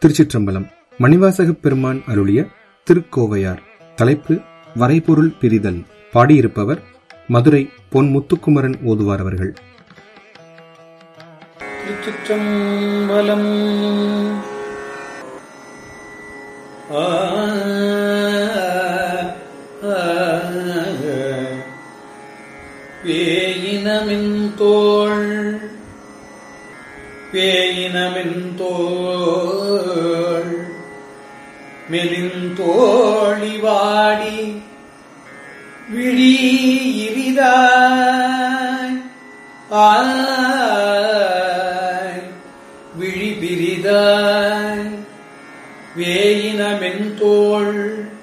திருச்சிற்றம்பலம் மணிவாசகப் பெருமான் அருளிய திருக்கோவையார் தலைப்பு வரைபொருள் பிரிதல் பாடியிருப்பவர் மதுரை பொன் முத்துக்குமரன் ஓதுவார் அவர்கள் திருச்சிற்றம்பலம் ஆ, ஆ, பேயினமின் தோள் பேயினமின் தோள் மெலிந்தோழி வாடி விழி இரிதாய் ஆய் விழி பிரிதாய் வேயின மென்தோள்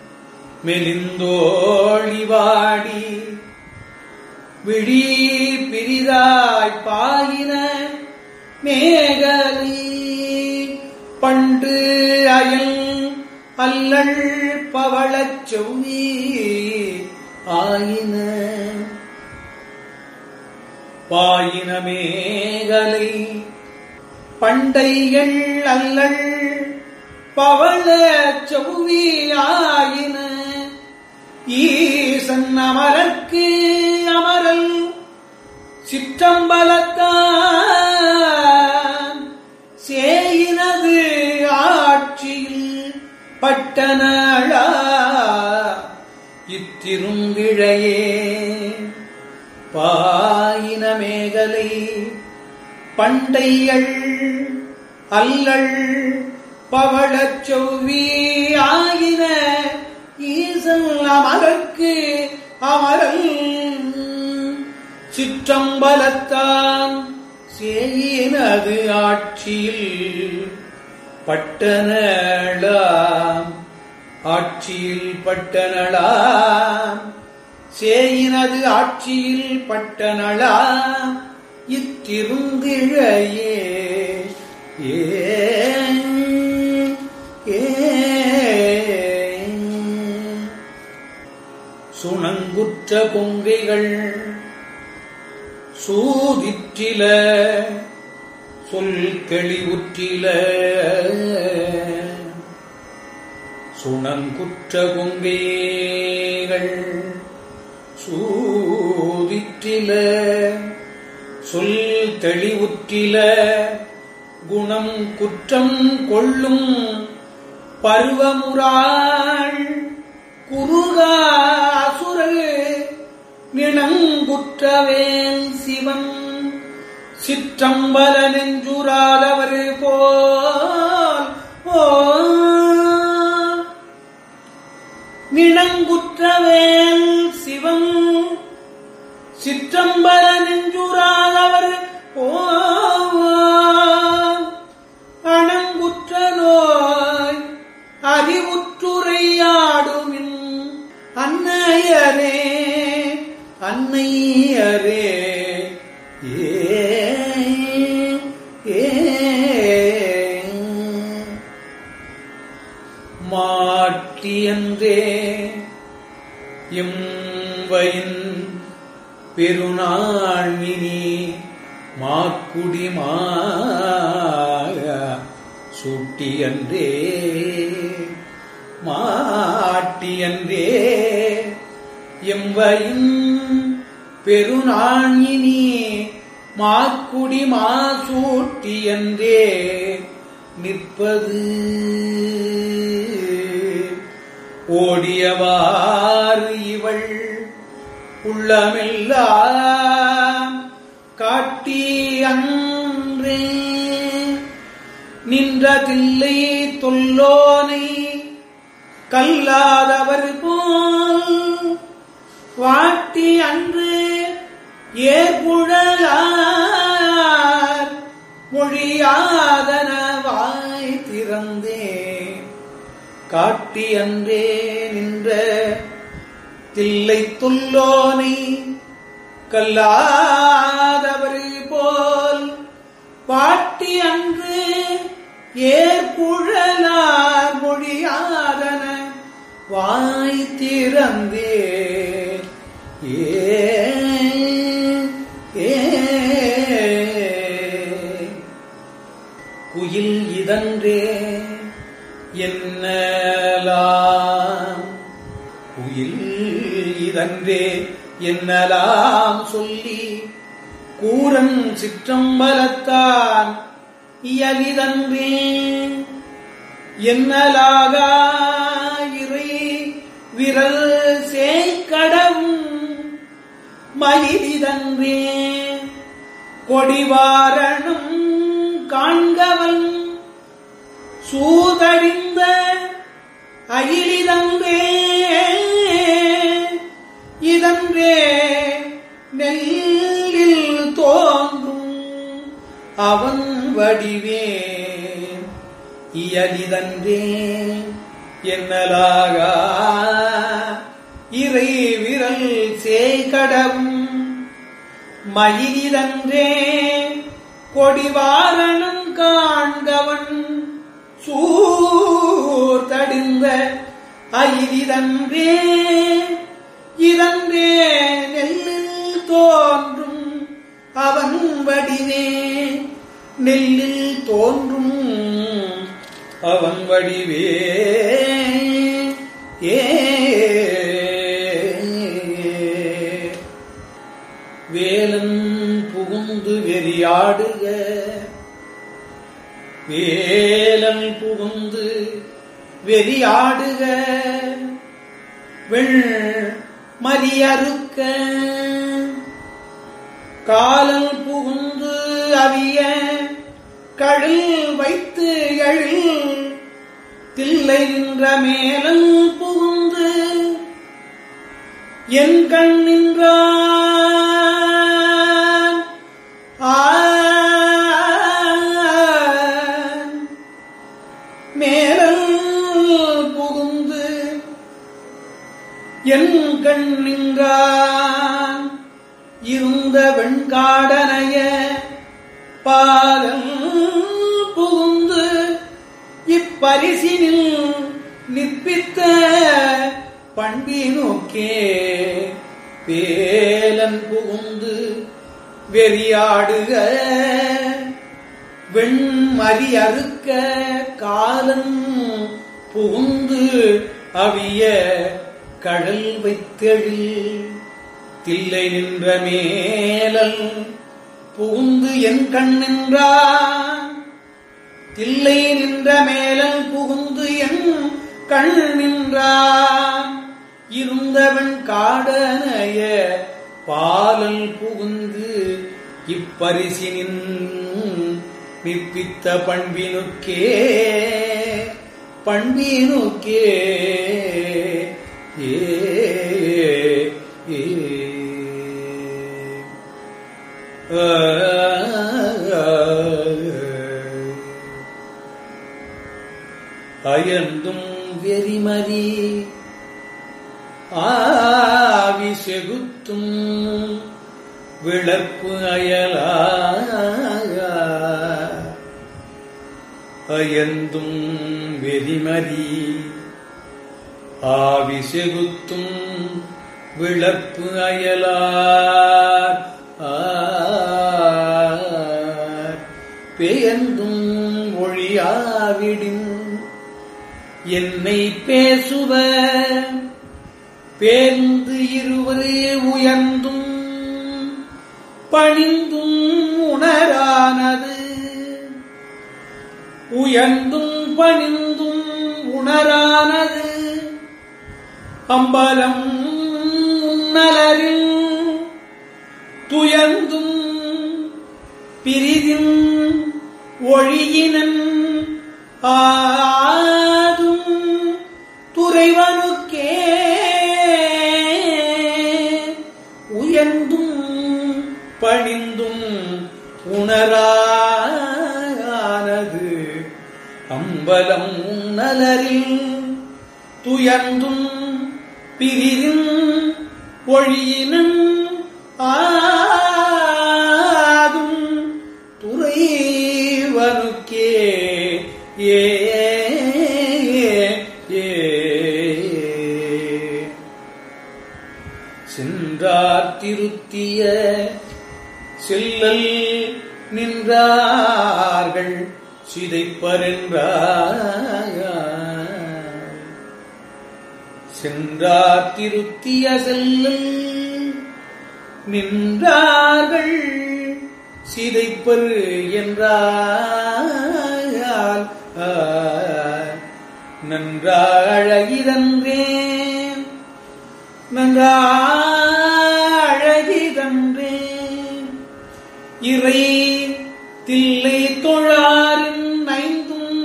மெலிந்தோழி வாடி விழி பிரிதாய் பாயின மேகலி பண்டு அயல் அல்லள் பவளச் செவ்வி ஆயின பாயின மேகலை பண்டைகள் அல்லள் பவள செவ்வியாயின ஈசன் அமரர்க்கு அமரல் சிற்றம்பலத்தான் சேயினது ஆட்சியில் பட்டனழா இத்திருங்கிழையே பாயின மேகலை பண்டைகள் அல்லள் பவளச் செவ்வி ஆயின ஈசல் அமரர்க்கு அமரல் சிற்றம்பலத்தான் சேயினது ஆட்சியில் பட்டனளாம் ஆட்சியில் பட்டனளாம் சேயினது ஆட்சியில் பட்டனளாம் இத்திருந்திழையே ஏ ஏ சுணங்குற்ற பொங்கைகள் சூதிற்றில சொல் தெளிவுற்றில சுணங்குற்ற பொங்கைகள் சூதிற்றில சொல் தெளிவுற்றில குணம் குற்றம் கொள்ளும் பருவமுறாள் குருகாசுரல் நிணங்குற்றவேல் சிவன் சிற்றம்பல நெஞ்சுராதவர் போல் ஓ நிணங்குற்றவேல் சிவன் சிற்றம்பல நெஞ்சுராதவர் போல் அணங்குற்ற நோய் அறிவுற்றுரையாடுமின் அன்னையரே அன்னையரே ஏ ஏ மாட்டியன்றே எம்பையின் பெருநாள்மினி மாக்குடி மாய சூட்டியன்றே மாட்டியன்றே எம்பையின் பெருநாணினி மாக்குடி மாசூட்டியன்றே நிற்பது ஓடியவாறு இவள் உள்ளமெல்லாம் காட்டி அன்றே நின்ற தில்லை தொல்லோனை கல்லாதவர் போல் வாட்டி அன்று ஏற்புழலார் மொழியாதன வாய் திறந்தே காட்டி அன்றே நின்ற தில்லை தொல்லோனை கல்லாதவர் போல் பாட்டி அன்று ஏற்புழலார் மொழியாதன வாய் திறந்தே ஏ ஏ குயில் இதன்றே என்னலாம் உயில் இதன்றே என்னலாம் சொல்லி கூரன் சிற்றம்பலத்தான் இயலிதன்றே என்னலாக இறை விரல் சேய்கடவும் மயிலிதன்றே கொடிவாரணம் காண்கவன் சூதடிந்த அகிலிதன்றே இதன்றே நெல்லில் தோன்றும் அவன் வடிவே இயலிதன்றே என்னலாக இறை விரல் சேகடவும் மயிலிதன்றே கொடிவாரணம் காண்கவன் சூர்தடிந்த அயிலிதன்றே இதன்றே நெல்லில் தோன்றும் அவன் வடிவே நெல்லில் தோன்றும் அவன் வடிவே ஏ வேலன் புகுந்து வெறியாடுக வேலன் புகுந்து வெறியாடுக வெள் மலியறுக்க காலல் புகுந்து அவிய கழில் வைத்து எழில் தில்லை நின்ற மேலல் புகுந்து என் கண் நின்றான் ஆன். மேலல் புகுந்து என் கண் நின்றான் இருந்த வெண்காடனைய பாதம் புகுந்து இப்பரிசினில் நிற்பித்த பண்பினோக்கே வேலன் புகுந்து வெறியாடுக வெண்மறி அறுக்க காலன் புகுந்து அவிய கடல் வைத்தெழில் தில்லை நின்ற மேலல் புகுந்து என் கண் நின்றான் தில்லை நின்ற மேலல் புகுந்து என் கண் நின்றான் இருந்தவன் காடனைய பாலல் புகுந்து இப்பரிசினின் நிற்பித்த பண்பினுக்கே பண்பினுக்கே ஏ ஏ அயர்ந்தும் வெறிமறி ஆவி செகுத்தும் விளப்பு அயலா அயர்ந்தும் வெறிமறி ஆவி செகுத்தும் விளப்பு அயலார் ஆர் பெயர்ந்தும் ஒழியாவிடின் என்னை பேசுவ பேர்ந்து இருவரே உயர்ந்தும் பணிந்தும் உணரானது உயர்ந்தும் பணிந்தும் உணரானது அம்பலம் உன்னலரில் துயர்ந்தும் பிரிதின் ஒழியினன் ஆதும் துறைவனுக்கே உயர்ந்தும் பணிந்தும் உணரானது அம்பலம் நலரில் துயர்ந்தும் பிரிதின் ஒழியினும் ஆதும் துறைவனுக்கே ஏ ஏ சென்றார் திருத்திய செல்லல் நின்றார்கள் சிதைப்பரென்றார் சென்றார் திருத்திய செல்லல் நின்றார்கள் சிதைப்பரு என்றால் நன்றாழகிதன்றேன் நன்றாழகிதன்றேன் இறை தில்லை தொழாரின் ஐந்தும்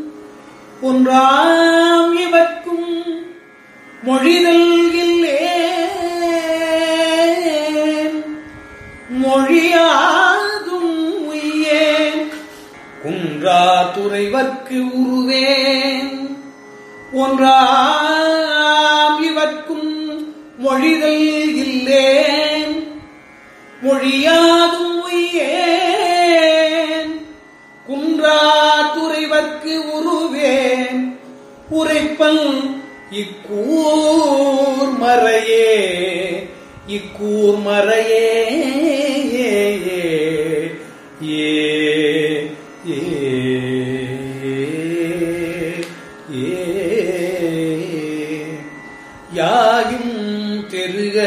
ஒன்றாம் இவர்க்கும் மொழிதல் இல்லேன் மொழியாதும் உய்யேன் குன்றா துறைவர்க்கு உருவேன் ஒன்றாம் இவர்க்கும் மொழிதல் இல்லேன் மொழியாதும் உய்யேன் குன்றா துறைவர்க்கு உருவேன் உரைப்பல் இக்கூர் மறையே இக்கூர் மறையே ஏ ஏ ஏ யாயும் தெருக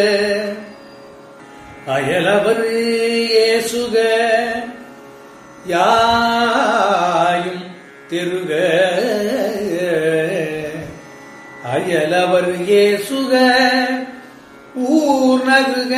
அயலவர் ஏசுக யாயும் தெருக அயலவர் ஏசுக ஊர் நகுக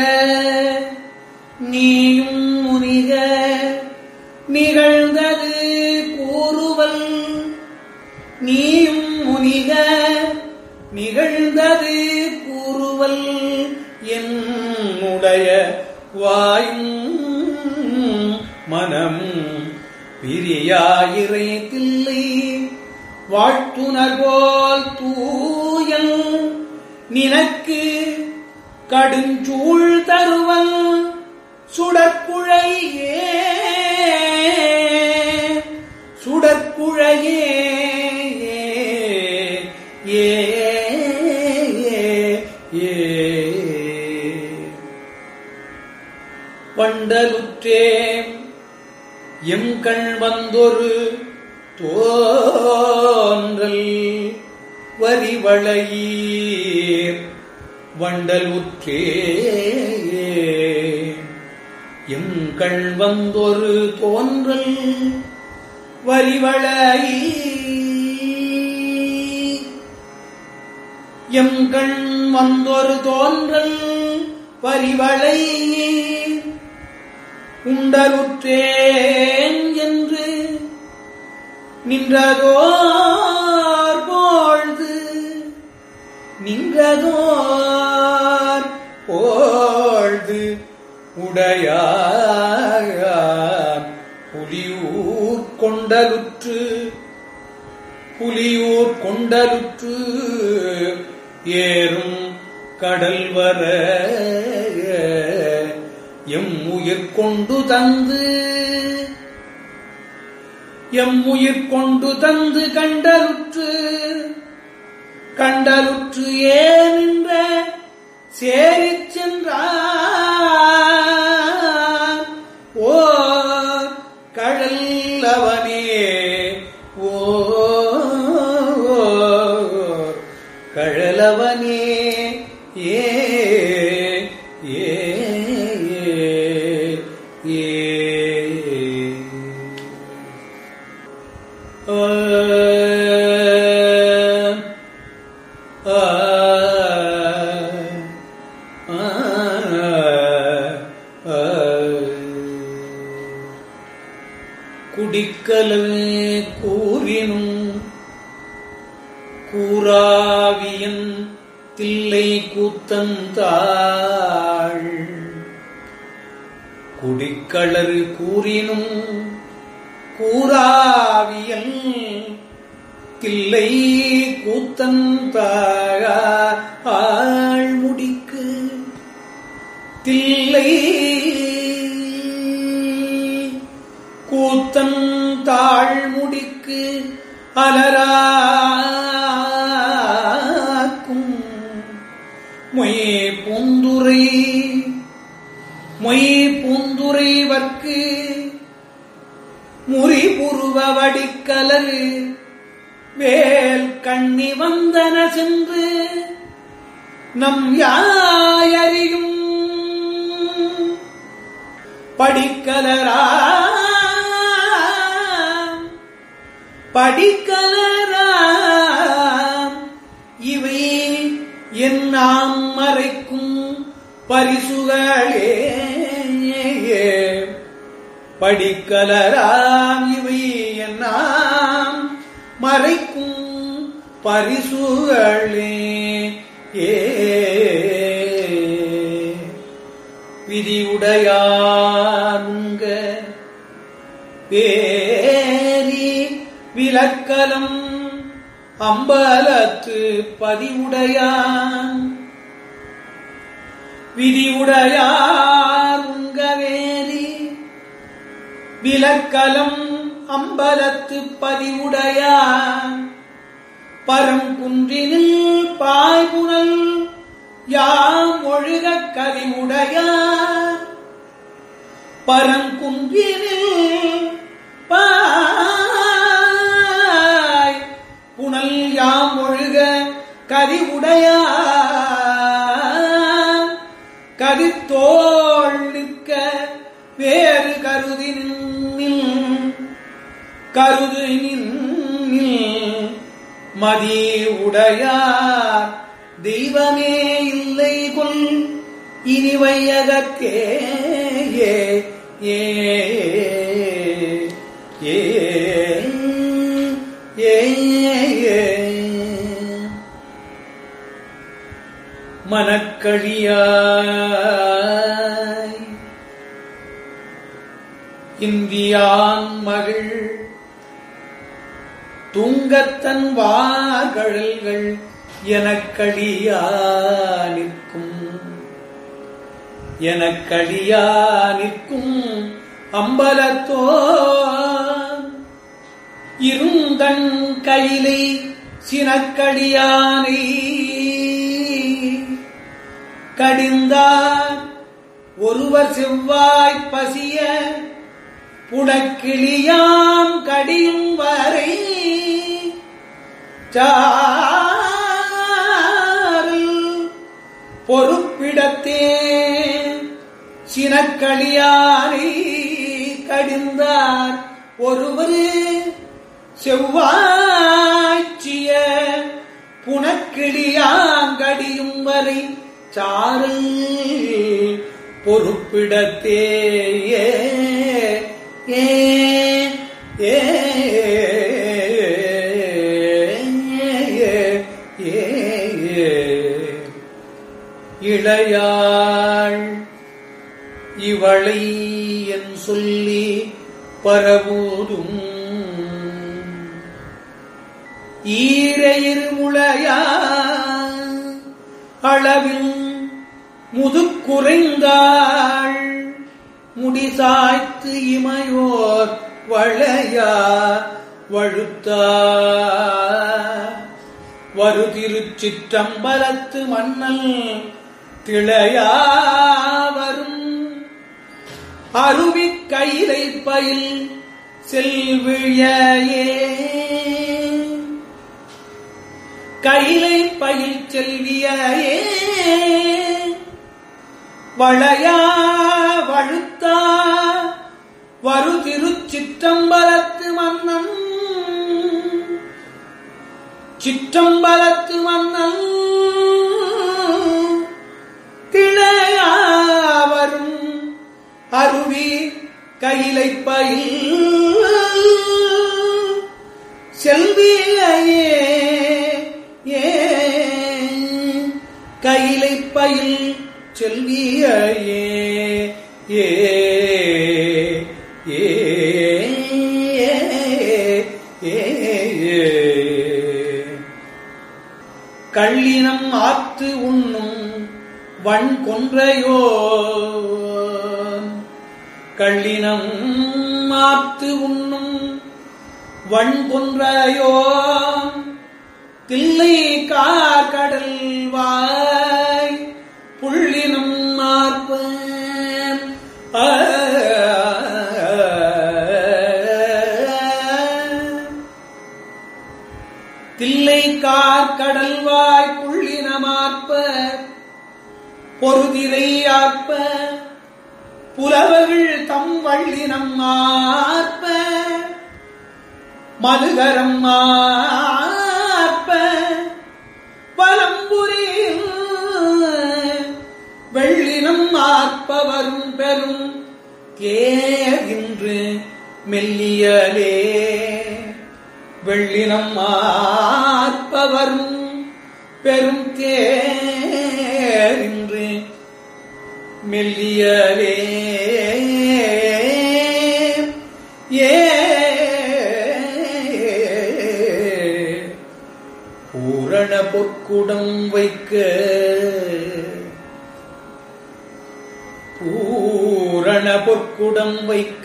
நீயும் முனிக நிகழ்ந்தது கூறுவல் நீயும் முனிக நிகழ்ந்தது கூறுவல் என்னுடைய வாயும் மனம் பிரியாயிரை தில்லை வாழ்த்துணர் போல் தூயல் நினக்கு கடுஞ்சூழ் தருவல் சுடற்குழையே சுடற்குழையே ஏ ஏ பண்டலுற்றேன் எம் கண் வந்தொரு தோன்றல் வரிவளையீர் வண்டலுற்றே எம் கண் வந்தொரு தோன்றல் வரிவளை எம் கண் வந்தொரு தோன்றல் வரிவளை உண்டலுற்றேன் என்று நின்றதோர் போழ்து நின்றதோர் போழ்து உடையார் புலியூர் கொண்டலுற்று புலியூர் கொண்டலுற்று ஏறும் கடல் வர எம் உயிர் கொண்டு தந்து எம் உயிர் கொண்டு தந்து கண்டலுற்று கண்டலுற்று ஏனின்ற சேரிச் சென்றார் ஓ கடல் அவனே ஓ கழலவனே ஏ ஏ ஏ ஆ ஆ ஆ குடிக்கலவே கூறினும் கூறாவியன் தில்லை கூத்தந்தாள் குடிக்களறு கூறினும் கூறாவியல் தில்லை கூத்தந்தாள் முடிக்கு தில்லை கூத்தன் தாழ்முடிக்கு அலராக்கும் மொய் பூந்துரை மொய் பூந்துரை வர்க்கு முறி புருவ வடிக்கலரு வேல் கண்ணி வந்தன சென்று நம் யாயறியும் படிக்கலரா படிக்கலரா இவை என் நாம் மறைக்கும் பரிசுகளே படிக்கலராம் இவை என் நாம் மறைக்கும் பரிசுகளே ஏ விதியுடையாருங்க பேரி விலக்கலம் அம்பலத்து பதிவுடையான் விதியுடையார் உங்கவேரி விலக்கலம் அம்பலத்து பதிவுடையான் பரங்குன்றினில் பாய்புணல் யாம் ஒழுக கதிவுடையார் பரங்குன்றினில் பாய் புனல் யாம் ஒழுக கதிவுடையார் கதித்தோள் நிற்க வேறு கருதி நின்னில் கருது நின்னில் மதி உடையார் தெய்வமே இல்லை கொல் இனி வையகத்தே ஏ ஏ ஏ ஏ ஏ மனக்களியாய் இந்தியான் மகள் தூங்கத்தன் வாகழல்கள் எனக்கடியா நிற்கும் எனக்கடியா நிற்கும் அம்பலத்தோ இருந்தன் கையிலை சினக்கடியானை கடிந்தார் ஒருவர் செவ்வாய் பசிய புடக்கிளியாம் கடியும் வரை சாறு பொறுப்பிடத்தே சினக்களியானை கடிந்தார் ஒருவர் செவ்வாய்ச்சிய புனக்கிளியாங்கடியும் வரை சாறு பொறுப்பிடத்தே ஏ ஏ ஏ ஏ ஏ இளையாள் இவளை என் சொல்லி பரபூதும் ஈரையிர் முளையா அளவில் முதுக்குறைந்தாள் முடிசாய்த்து இமையோர் வளையா வழுத்தா வருதிருச்சிற்றம்பலத்து மன்னல் திளையா வரும் அருவிக் கையிலை பயில் செல்விழையே கையிலை பயில் செல்வியே வளையா வழுத்தா வரு திருச்சிற்றம்பலத்து மன்னன் சிற்றம்பலத்து மன்னன் திளையாவரும் அருவி கையிலை பயில் செல்வியே ஏ கையிலை பயில் செல்வியே ஏ ஏ ஏ கள்ளினம் ஆத்து உண்ணும் வன் கொன்றையோ கள்ளினம் ஆத்து உண்ணும் வன் கொன்றையோ தில்லை கார்கடல் வாய் புள்ளினம் மார்பன் தில்லை கார் கடல்வாய் புள்ளினமாற்ப பொருதிரை ஆற்ப புலவர்கள் தம் வள்ளினம் ஆற்ப மதுகரம் ஆற்ப பலம்புரியில் வெள்ளினம் ஆற்பவரும் பெரும் கேகின்று மெல்லியலே வெள்ளினம் ஆற்பவரும் பெரும் தேரின்று மெல்லியலே ஏ பூரண பொற்குடம் வைக்க பூரண பொற்குடம் வைக்க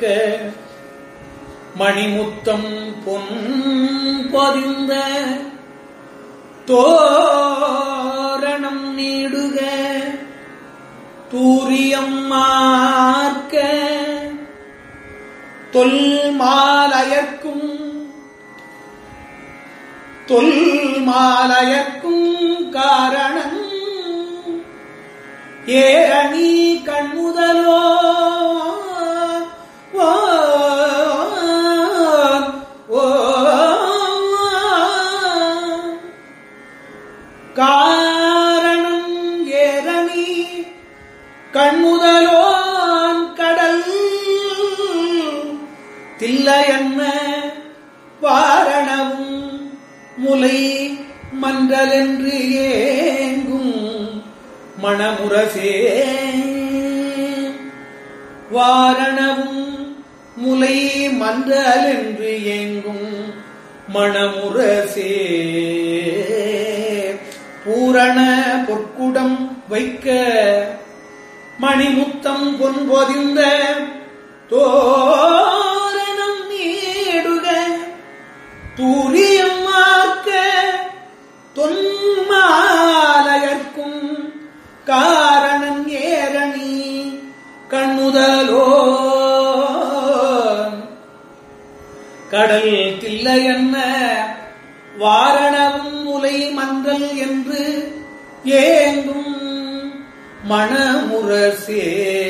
மணிமுத்தம் பொன் பொதிந்த தோரணம் நீடுக தூரியம் மார்க்க தொல் மாலயர்க்கும் தொல் மாலயர்க்கும் காரணம் ஏரணி கண்முதலோ ஓ, ஓ, காரணம் ஏரணி கண்முதலோன் கடல் தில்லையன்ன வாரணவும் முலை மன்றலென்று ஏங்கும் மணமுரசே வாரணவும் முலை மன்றல் என்று ஏங்கும் மணமுரசே பூரண பொற்குடம் வைக்க மணிமுத்தம் பொன் பொதிந்த தோரணம் நீடுக தூரியம் மார்க்க தொன்மாலயர்க்கும் காரணம் ஏரணி கண்முதலோ கடல் தில்லையன்ன வாரணவும் முலை மன்றல் என்று ஏங்கும் மணமுரசே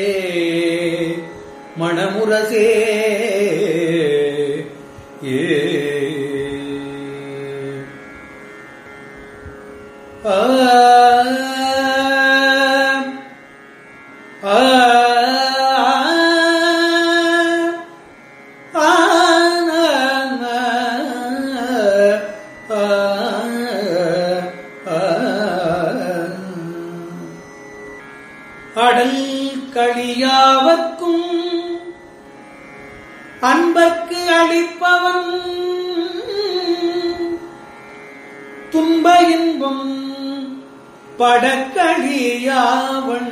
மணமுரசே ஏ ஆ ஆ ஆ அடல் களியாவர்க்கும் அன்பர்க்கு அளிப்பவன் துன்ப இன்பம் படக்களியாவன்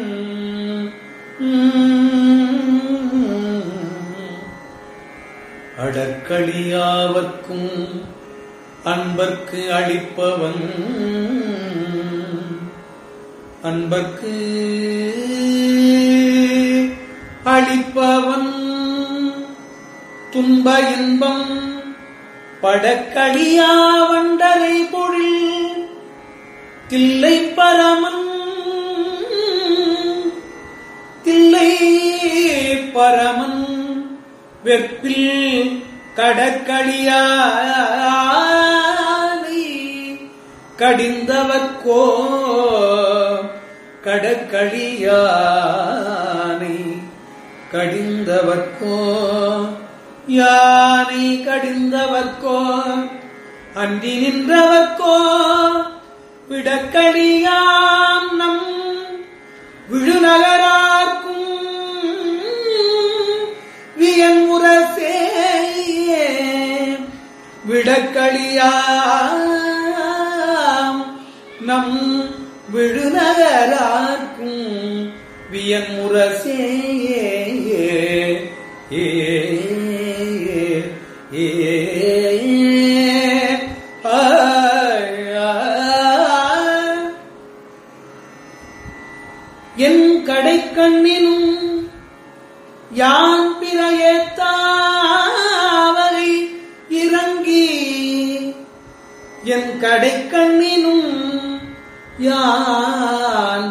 அடக்களியாவர்க்கும் அன்பர்க்கு அளிப்பவன் அன்பர்க்கு அளிப்பவன் துன்ப இன்பம் படக்களியா வண்டரை பொழில் தில்லை பரமன் தில்லை பரமன் வெப்பில் கடற்களியானை கடிந்தவர்க்கோ கடற்களியானை கடிந்தவர்க்கோ யானை கடிந்தவர்க்கோ அன்றி நின்றவர்க்கோ விடக்களியாம் நம் விழுநகரார்க்கும் வியன்முரசே விடக்களியாம் நம் விழுநகரார்க்கும் வியன்முரசே ஏ ஏ என் கடைக்கண்ணினும் யான் பிறையேத்தாவரை இறங்கி என் கடைக்கண்ணினும் யான்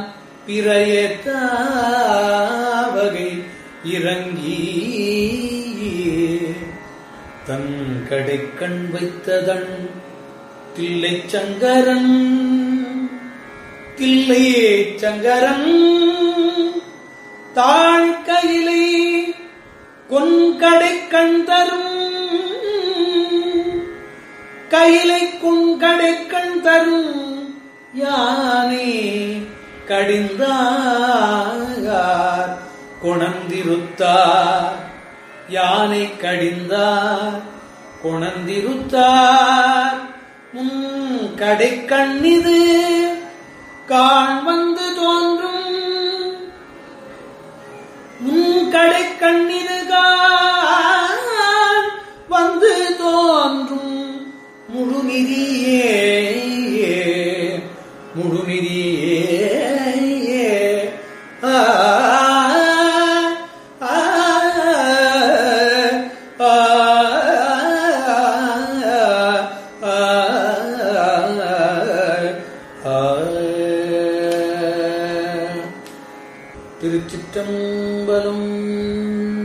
பிறையத்தாவகை இறங்கி தன் கடைக்கண் வைத்ததன் தில்லை சங்கரன் தில்லை சங்கரன் தாழ்கையிலே கொன்கடை கண் தரும் கையிலை கொன்கடை கண் தரும் யானே கடிந்தார் கொணந்திருத்தார் யானை கடிந்தார் கொணந்திருத்தார் முன் கடை கண்ணிது காண் வந்து தோன்றும் உன் கடை கண்ணிருகான் வந்து தோன்றும் முழுநிதியே முழுநிதியே ஆ, ஆ, ஆ, ஆ, ஆ. திருச்சிற்றம்பலம்